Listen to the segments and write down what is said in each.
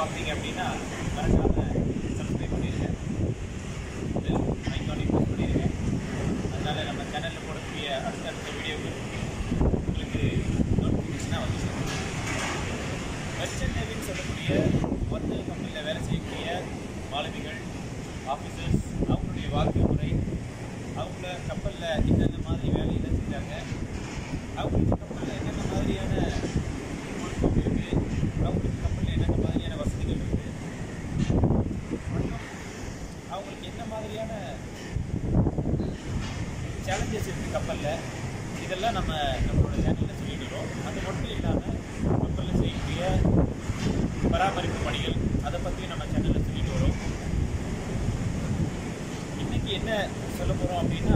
பார்த்தீங்க அப்படின்னா மறக்காம சப்ஸ்கிரைப் பண்ணிடுங்க ஐக்கானை ப்ரெஸ் பண்ணிடுங்க அதனால நம்ம சேனலில் போடக்கூடிய அடுத்தடுத்த வீடியோக்கள் உங்களுக்கு நோட்டிஃபிகேஷனாக வந்து சேரும். வெஸ்டர்ன் நேவின்னு சொல்லக்கூடிய ஒர்க்கு கம்பெனியில் வேலை செய்யக்கூடிய மாலுமிகள் ஆஃபீஸர்ஸ் அவங்களுடைய வாழ்க்கை முறை அவங்கள கப்பலில் என்னென்ன மாதிரி வேலையெல்லாம் செஞ்சாங்க அவங்களுக்கு கப்பலில் என்னென்ன மாதிரியான பொறுப்பு இருக்குது அவங்களுக்கு கப்பலில் என்னென்ன மாதிரியான வசதிகள் இருக்குது மற்றும் அவங்களுக்கு என்ன மாதிரியான சேலஞ்சஸ் இருக்குது கப்பலில் இதெல்லாம் நம்ம நம்மளோட சேனலில் சொல்லிட்டு வரோம் அது மட்டும் இல்லாமல் கப்பலில் செய்யக்கூடிய பராமரிப்பு பணிகள் அதை பற்றி நம்ம சேனலில் சொல்லிட்டு வரோம் இன்னைக்கு என்ன சொல்ல போகிறோம் அப்படின்னா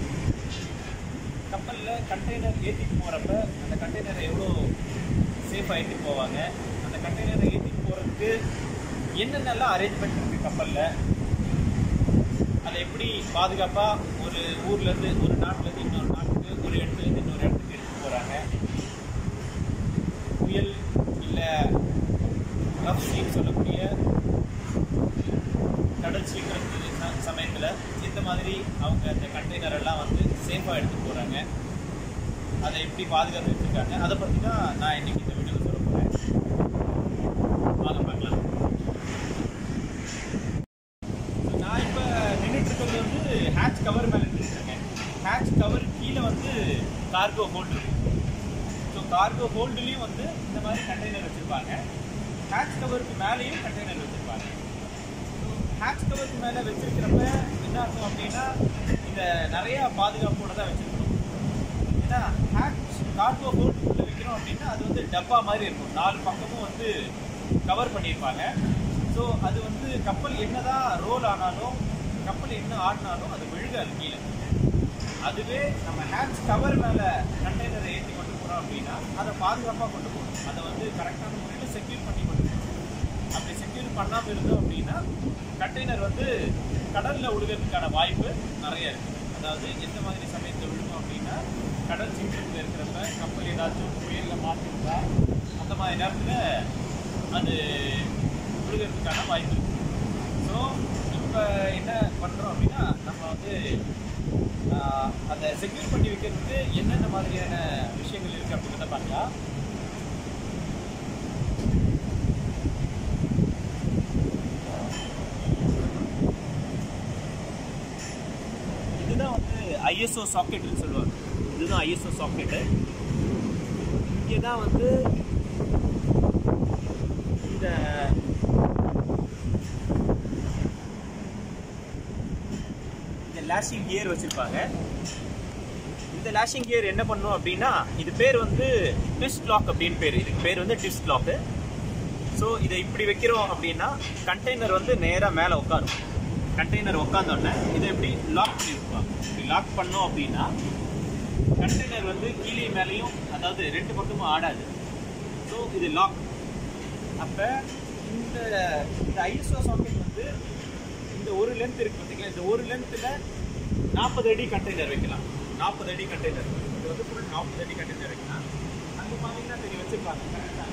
கப்பலில் கண்டெய்னர் ஏற்றிட்டு போகிறப்ப அந்த கண்டெய்னரை எவ்வளோ சேஃபாக ஏற்றிட்டு போவாங்க அந்த கண்டெய்னரை ஏற்றிட்டு போகிறதுக்கு என்னென்னலாம் அரேஞ்ச்மெண்ட் இருக்குது கப்பலில் அதை எப்படி பாதுகாப்பாக ஒரு ஊர்லேருந்து ஒரு நாட்டிலேருந்து இன்னொரு நாட்டுக்கு ஒரு இடத்துலேருந்து இன்னொரு இடத்துக்கு எடுத்துட்டு போகிறாங்க புயல் இல்லை ரஃப் சீன் சொல்லக்கூடிய கடல் சீக்கிரம் சமயத்தில் இந்த மாதிரி அவங்க அந்த கண்டெய்னர் எல்லாம் வந்து சேஃபாக எடுத்துட்டு போகிறாங்க அதை எப்படி பாதுகாத்து வச்சுருக்காங்க அதை பற்றி தான் நான் இன்னைக்கு இந்த வீடியோவில் சொல்ல போகிறேன் வாங்க பார்க்கலாம் நான் இப்போ நின்றுட்டு இருக்கிறது வந்து ஹேட்ச் கவர் மேலே நின்றுட்டுருக்கேன் ஹேட்ச் கவர் கீழே வந்து கார்கோ ஹோல்டு இருக்கு ஸோ கார்கோ ஹோல்டுலேயும் வந்து இந்த மாதிரி கண்டெய்னர் வச்சுருப்பாங்க ஹேட்ச் கவருக்கு மேலேயும் கண்டெய்னர் வச்சுருப்பாங்க ஹேட்ச் கவருக்கு மேலே வச்சிருக்கிறப்ப என்ன அர்த்தம் அப்படின்னா இந்த நிறையா பாதுகாப்போட தான் வச்சுருக்கணும் ஏன்னா ஹேட்ச் கார்கோ ஹோல்டுக்குள்ளே வைக்கிறோம் அப்படின்னா அது வந்து டப்பா மாதிரி இருக்கும் நாலு பக்கமும் வந்து கவர் பண்ணியிருப்பாங்க ஸோ அது வந்து கப்பல் என்னதான் ரோல் ஆனாலும் கப்பல் என்ன ஆடினாலும் அது விழுகாது கீழே அதுவே நம்ம ஹேண்ட்ஸ் கவர் மேலே கண்டெய்னரை ஏற்றி கொண்டு போகிறோம் அப்படின்னா அதை பாதுகாப்பாக கொண்டு போகணும் அதை வந்து கரெக்டான முறையில் செக்யூர் பண்ணி கொண்டு போகணும் அப்படி செக்யூர் பண்ணாமல் இருந்தோம் அப்படின்னா கண்டெய்னர் வந்து கடலில் விழுகிறதுக்கான வாய்ப்பு நிறைய இருக்குது அதாவது எந்த மாதிரி சமயத்தில் விழுகும் அப்படின்னா கடல் சீற்றத்தில் இருக்கிறப்ப கப்பல் ஏதாச்சும் புயலில் மாட்டிருந்தா அந்த மாதிரி நேரத்தில் அது விழுகிறதுக்கான வாய்ப்பு இருக்கு ஸோ இப்போ என்ன பண்ணுறோம் அப்படின்னா நம்ம வந்து ஆஹ், அதை செக்யூர் பண்ணி வைக்கிறதுக்கு என்னென்ன மாதிரியான விஷயங்கள் இருக்குது அப்படின்றத பார்க்கலாம் இதுதான் வந்து ஐஎஸ்ஓ சாக்கெட்னு சொல்லுவாங்க இதுதான் ஐஎஸ்ஓ சாக்கெட்டு இங்கே தான் வந்து இந்த இந்த லேஷிங் கியர் வச்சிருப்பாங்க இந்த லேஷிங் கியர் என்ன பண்ணும் அப்படின்னா இது பேர் வந்து டிஸ்ட் லாக் அப்படின்னு பேர் இதுக்கு பேர் வந்து டிஸ்ட் லாக்கு ஸோ இதை இப்படி வைக்கிறோம் அப்படின்னா கண்டெய்னர் வந்து நேராக மேலே உட்காரும் கண்டெய்னர் உட்காந்தோடனே இதை எப்படி லாக் பண்ணி வைப்பாங்க இப்படி லாக் பண்ணோம் அப்படின்னா கண்டெய்னர் வந்து கீழே மேலேயும் அதாவது ரெண்டு பக்கமும் ஆடாது ஸோ இது லாக் அப்போ இந்த இந்த ஐஎஸ்ஓ சாக்கெட் வந்து இந்த ஒரு லென்த் இருக்கு பார்த்தீங்களா இந்த ஒரு லென்த்தில் நாற்பது அடி கண்டெய்னர் வைக்கலாம் நாற்பது அடி கண்டெய்னர் இது வந்து ஃபுல் நாற்பது அடி கண்டெய்னர் வைக்கலாம் அங்கே பார்த்தீங்கன்னா தெரியும் வச்சுருப்பாங்க கரெக்டாக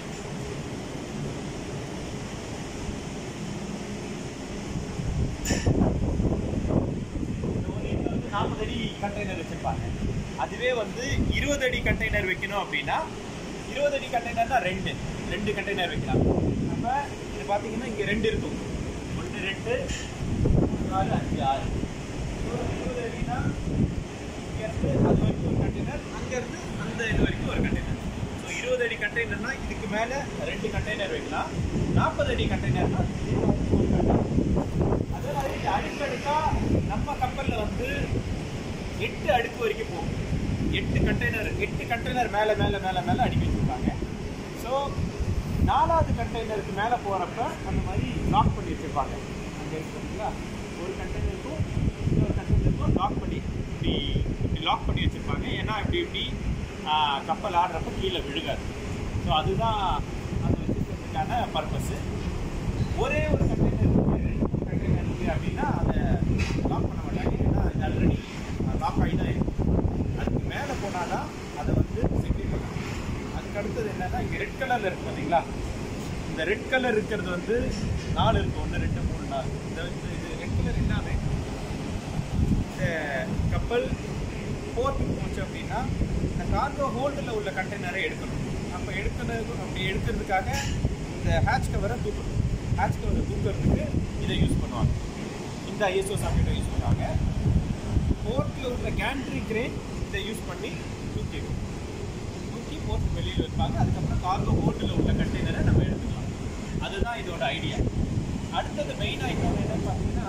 நாற்பது அடி கண்டெய்னர் வச்சிருப்பாங்க அதுவே வந்து இருபது அடி கண்டெய்னர் வைக்கணும் அப்படின்னா இருபது அடி கண்டெய்னர்னா ரெண்டு ரெண்டு கண்டெய்னர் வைக்கலாம் நம்ம இது பார்த்தீங்கன்னா இங்கே ரெண்டு இருக்கும் ஒன்று ரெண்டு மூணு, நாலு அஞ்சு ஆறு So, இருபது அடினா இங்கேருந்து அது வரைக்கும் ஒரு கண்டெய்னர் அங்கேருந்து அந்த இது வரைக்கும் ஒரு கண்டெய்னர் ஸோ இருபது அடி கண்டெய்னர்னா இதுக்கு மேலே ரெண்டு கண்டெய்னர் வைக்கலாம் நாற்பது அடி கண்டெய்னர்னா ஒரு கண்டெய்னர் அதே மாதிரி அடுக்கடுக்கா நம்ம கப்பல்ல வந்து எட்டு அடுக்கு வரைக்கும் போகும் எட்டு கண்டெய்னர் எட்டு கண்டெய்னர் மேலே மேலே மேலே மேலே அடுக்கி வச்சிருப்பாங்க ஸோ நாலாவது கண்டெய்னருக்கு மேலே போகிறப்ப அந்த மாதிரி லாக் பண்ணி வச்சிருப்பாங்க அங்கே இருக்கு பார்த்தீங்களா ஒரு கண்டெய்னருக்கும் இன்னொரு கண்டெய்னருக்கும் லாக் பண்ணி இப்படி இப்படி லாக் பண்ணி வச்சிருப்பாங்க ஏன்னா இப்படி இப்படி ஆஹ், கப்பல் ஆடுறப்ப கீழே விழுகாது ஸோ அதுதான் அது வச்சிருக்கிறதுக்கான பர்பஸ்ஸு ஒரே ஒரு கண்டெய்னர் கண்டெய்னர் இருக்குது அப்படின்னா அதை லாக் பண்ண மாட்டாங்க ஏன்னா இது ஆல்ரெடி லாக் ஆகி தான் இருக்கும் அதுக்கு மேலே போனால் தான் அதை வந்து செக்யூர் பண்ணலாம் அதுக்கு அடுத்தது என்னன்னா இங்கே ரெட் கலரில் இருக்கு பார்த்தீங்களா இந்த ரெட் கலர் இருக்கிறது வந்து நாலு இருக்கு ஒன்று ரெண்டு மூணு நாலு இந்த இந்த இது ரெட் கலர் எல்லாமே இந்த கப்பல் போர்ட்டுக்கு போச்சு அப்படின்னா இந்த கார்கோ ஹோல்டில் உள்ள கண்டெய்னரை எடுக்கணும் அப்போ எடுக்கிறது அப்படி எடுக்கிறதுக்காக இந்த ஹேட்ச் கவரை தூக்கணும் ஹேட்ச் கவரை தூக்கிறதுக்கு இதை யூஸ் பண்ணுவாங்க இந்த ஐஎஸ்ஓ சாக்கெட்டை யூஸ் பண்ணுவாங்க போர்ட்டில் உள்ள கேண்ட்ரி கிரேன் இதை யூஸ் பண்ணி தூக்கிடும் தூக்கி போர்ட் வெளியில் வைப்பாங்க அதுக்கப்புறம் கார்கோ ஹோல்டில் உள்ள கண்டெய்னரை நம்ம எடுத்துக்கலாம் அதுதான் இதோட ஐடியா அடுத்தது மெயினாக இன்னொன்று என்னன்னு பார்த்தீங்கன்னா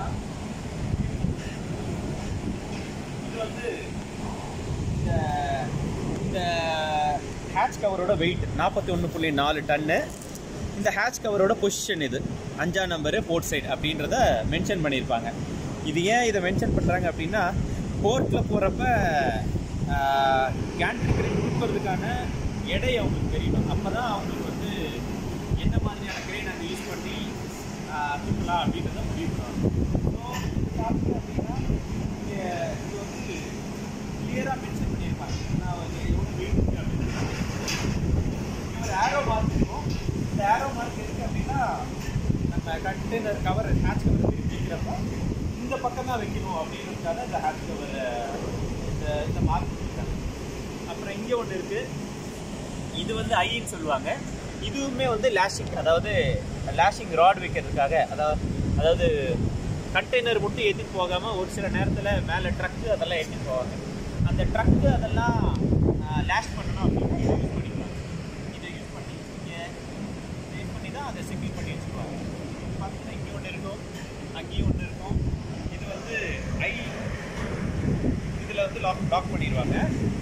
இது வந்து இந்த இந்த ஹேட்ச் கவரோட வெயிட் நாற்பத்தி ஒன்று புள்ளி நாலு டன்னு இந்த ஹேட்ச் கவரோட பொசிஷன் இது அஞ்சாம் நம்பரு போர்ட் சைடு அப்படின்றத மென்ஷன் பண்ணியிருப்பாங்க இது ஏன் இதை மென்ஷன் பண்ணுறாங்க அப்படின்னா போர்ட்டில் போகிறப்ப கேண்ட்ரி கிரேன் கொடுக்கறதுக்கான எடை அவங்களுக்கு தெரியணும் அப்போ தான் அவங்களுக்கு வந்து என்ன மாதிரியான கிரேன் அங்கே யூஸ் பண்ணி ஆஹ், தூக்கலாம் அப்படின்றத முடிவு பண்ணுவாங்க ஸோ பார்த்தீங்க அப்படின்னா இங்க இது வந்து கிளியராக மென்ஷன் பண்ணியிருப்பாங்க நான் வந்து எவ்வளோ வெயிட் இருக்குது அப்படின்னு ஒரு ஆரோ மார்க் இருக்கும் இந்த ஆரோ மார்க் எதுக்கு அப்படின்னா நம்ம கண்டெய்னர் கவர் ஹேட்ச் கவர் திருப்பி வைக்கிறப்ப இந்த பக்கம் தான் வைக்கணும் அப்படின்றதுக்காக இந்த ஹேட்ச் கவர் இந்த இந்த மார்க் வச்சுருக்காங்க அப்புறம் இங்கே ஒன்று இருக்குது இது வந்து ஐன்னு சொல்லுவாங்க இதுவுமே வந்து லேஷிங் அதாவது லேஷிங் ராட் வைக்கிறதுக்காக அதாவது அதாவது கண்டெய்னர் மட்டும் ஏற்றிட்டு போகாமல் ஒரு சில நேரத்தில் மேலே ட்ரக்கு அதெல்லாம் ஏற்றிட்டு போவாங்க அந்த ட்ரக்கு அதெல்லாம் லேஷ் பண்ணணும் அப்படின்னா இதை யூஸ் பண்ணிக்கலாம் இதை யூஸ் பண்ணி இங்கே யூஸ் பண்ணி தான் அதை செக்யூர் பண்ணி வச்சுக்குவாங்க பார்த்தீங்கன்னா இங்கே ஒன்று இருக்கும் அங்கேயும் ஒன்று இருக்கும் இது வந்து ஐ இதில் வந்து லாக் லாக் பண்ணிடுவாங்க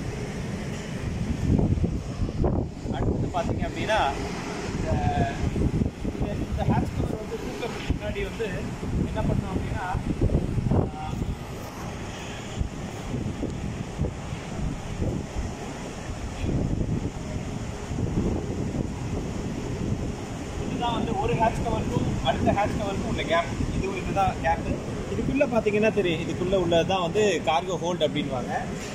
அடுத்து பார்த்தீங்க அப்படின்னா இந்த இந்த- இந்த ஹேட்ச் கவர் வந்து தூக்கிறதுக்கு முன்னாடி வந்து என்ன பண்ணோம் அப்படின்னா ஆஹ், இதுதான் வந்து ஒரு ஹேட்ச் கவருக்கும் அடுத்த ஹேட்ச் கவருக்கும் உள்ள கேப் இதுவும் இதுதான் கேப்பு இதுக்குள்ளே பார்த்தீங்கன்னா தெரியும் இதுக்குள்ளே உள்ளது தான் வந்து கார்கோ ஹோல்ட் அப்படின்வாங்க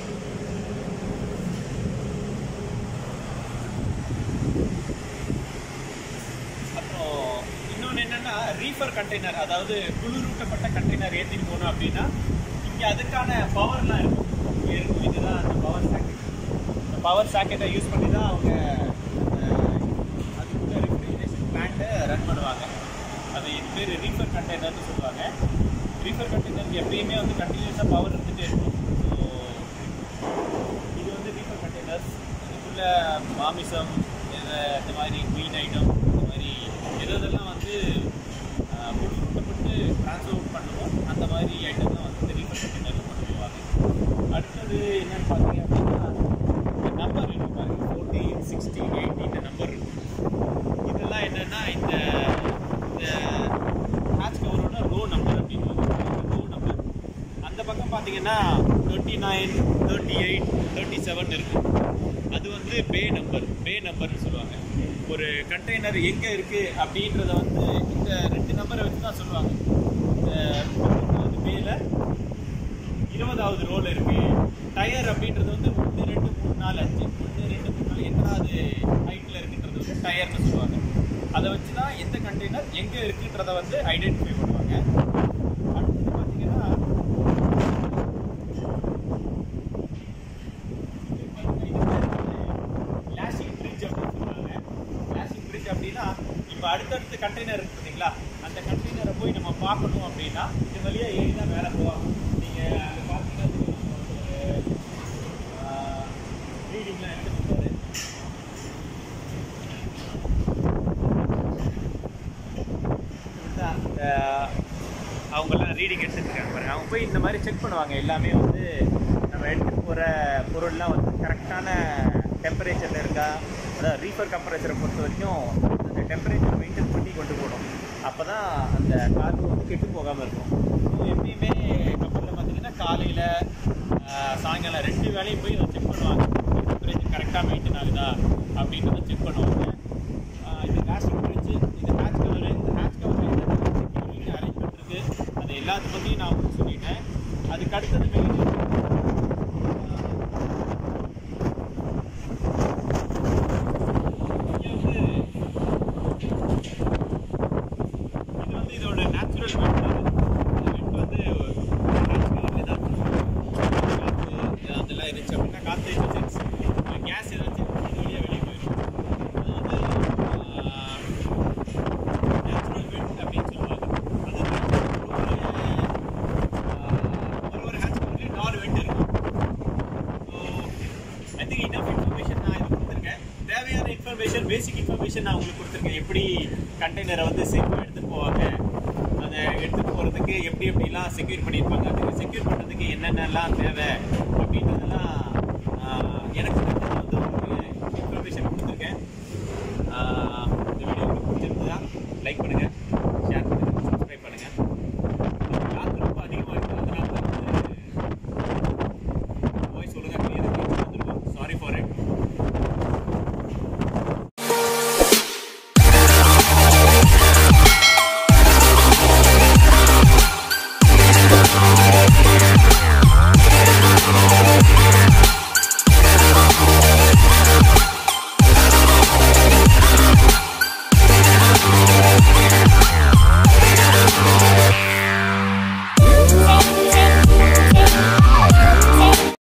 அப்புறம் இன்னொன்று என்னன்னா ரீஃபர் கண்டெய்னர் அதாவது குளிரூட்டப்பட்ட கண்டெய்னர் ஏற்றிட்டு போகணும் அப்படின்னா இங்கே அதுக்கான பவர்லாம் இருக்கும் இங்கே இருக்கும் இதுதான் அந்த பவர் சாக்கெட் இந்த பவர் சாக்கெட்டை யூஸ் பண்ணி தான் அவங்க அந்த அதுக்குள்ள ரெஃப்ரிஜரேஷன் பிளான்ட்டை ரன் பண்ணுவாங்க அது இது பேர் ரீஃபர் கண்டெய்னர்னு சொல்லுவாங்க ரீஃபர் கண்டெய்னருக்கு எப்பயுமே வந்து கண்டினியூஸாக பவர் இருந்துகிட்டே இருக்கும் ஸோ இது வந்து ரீஃபர் கண்டெய்னர்ஸ் இதுக்குள்ள மாமிசம் எதை இந்த மாதிரி மீன் ஐட்டம் இந்த மாதிரி எது எதெல்லாம் வந்து ஆஹ், குளிரூட்டப்பட்டு ட்ரான்ஸ்போர்ட் பண்ணுவோம் அந்த மாதிரி ஐட்டம்லாம் வந்து இந்த ரீஃபர் கண்டெய்னரில் கொண்டு போவாங்க அடுத்தது என்னன்னு பார்த்தீங்க அப்படின்னா இந்த நம்பர் இருக்கு பாருங்க ஃபோர்டீன் சிக்ஸ்டி எயிட்டி இந்த நம்பர் இருக்கும் இதெல்லாம் என்னன்னா இந்த இந்த ஹேட்ச் கவரோட ரோ நம்பர் அப்படின்னு ரோ நம்பர் அந்த பக்கம் பார்த்தீங்கன்னா thirty nine thirty eight thirty seven இருக்கு அது வந்து பே நம்பர் பே நம்பர்னு சொல்லுவாங்க ஒரு கண்டெய்னர் எங்கே இருக்குது அப்படின்றத வந்து இந்த ரெண்டு நம்பரை வச்சு தான் சொல்லுவாங்க இந்த முப்பத்தொன்னாவது பேல இருபதாவது ரோல் இருக்கு டயர் அப்படின்றது வந்து ஒன்று ரெண்டு மூணு நாலு அஞ்சு ஒன்று ரெண்டு மூணு நாலு எத்தனாவது ஹைட்டில் இருக்குன்றது வந்து டயர்னு சொல்லுவாங்க அதை வச்சு தான் எந்த கண்டெய்னர் எங்கே இருக்குன்றத வந்து ஐடென்டிஃபை பண்ணுவாங்க அடுத்தது பார்த்தீங்கன்னா லேஷிங் பிரிட்ஜ் அப்படின்னு சொல்லுவாங்க லேஷிங் பிரிட்ஜ் அப்படின்னா இப்போ அடுத்தடுத்த கண்டெய்னர் இருக்கு பார்த்தீங்களா அந்த கண்டெய்னரை போய் நம்ம பார்க்கணும் அப்படின்னா இது வழியாக ஏறி தான் மேலே போவாங்க நீங்கள் அங்கே பார்த்தீங்கன்னா ரீடிங்லாம் எடுத்துட்டு இப்படிதான் இந்த அவங்கெல்லாம் ரீடிங் எடுத்துட்டு இருக்காங்க பாருங்க அவங்க போய் இந்த மாதிரி செக் பண்ணுவாங்க எல்லாமே வந்து நம்ம எடுத்துட்டு போகிற பொருள்லாம் வந்து கரெக்டான டெம்பரேச்சரில் இருக்கா அதாவது ரீஃபர் கம்பரேச்சரை பொறுத்த வரைக்கும் அந்த டெம்பரேச்சர் மெயின்டைன் பண்ணி கொண்டு போகணும் அப்போ தான் அந்த கார்கோ வந்து கெட்டு போகாமல் இருக்கும் ஸோ எப்பயுமே கப்பலில் பார்த்தீங்கன்னா காலையில் சாயங்காலம் ரெண்டு வேலையும் போய் அதை செக் பண்ணுவாங்க டெம்பரேச்சர் கரெக்டாக மெயின்டைன் ஆகுதா அப்படின்றத செக் பண்ணுவாங்க ஆஹ் இது லேஷிங் பிரிட்ஜ் இது ஹேட்ச் கவர் இந்த ஹேட்ச் கவர் செக்யூரிட்டி அரேஞ்ச்மெண்ட் இருக்கு அது எல்லாத்த பற்றியும் நான் உங்களுக்கு சொல்லிட்டேன் அதுக்கு அடுத்தது மெயின் இங்கே வந்து பேசிக் இன்ஃபர்மேஷன் நான் உங்களுக்கு கொடுத்துருக்கேன் எப்படி கண்டெய்னரை வந்து சேஃபாக எடுத்துகிட்டு போவாங்க அதை எடுத்துகிட்டு போகிறதுக்கு எப்படி எப்படிலாம் செக்யூர் பண்ணியிருப்பாங்க அதுக்கு செக்யூர் பண்ணுறதுக்கு என்னென்னலாம் தேவை அப்படின்றதெல்லாம்